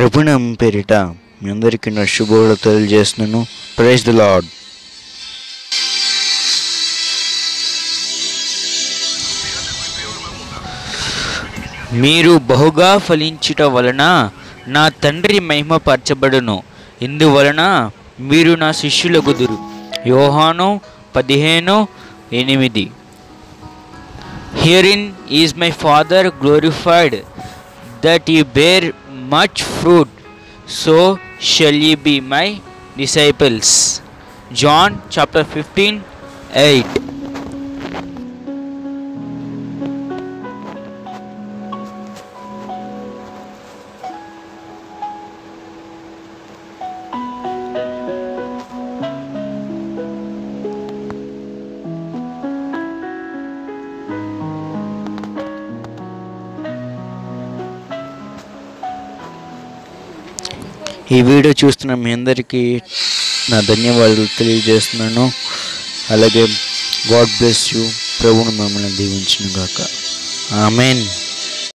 ప్రభునం పేరిట మీ అందరికీ నా శుభోడు తెలియజేస్తున్నాను ప్రైజ్ ద లాడ్ మీరు బహుగా ఫలించుట వలన నా తండ్రి మహిమపరచబడును ఇందువలన మీరు నా శిష్యులగుదురు యోహాను పదిహేను ఎనిమిది herein is my father glorified that you bear much fruit so shall you be my disciples John chapter fifteen eight ఈ వీడియో చూస్తున్న మీ అందరికీ నా ధన్యవాదాలు తెలియజేస్తున్నాను అలాగే గాడ్ బ్లెస్ యూ ప్రభును మిమ్మల్ని దీవించును గాక ఆమెన్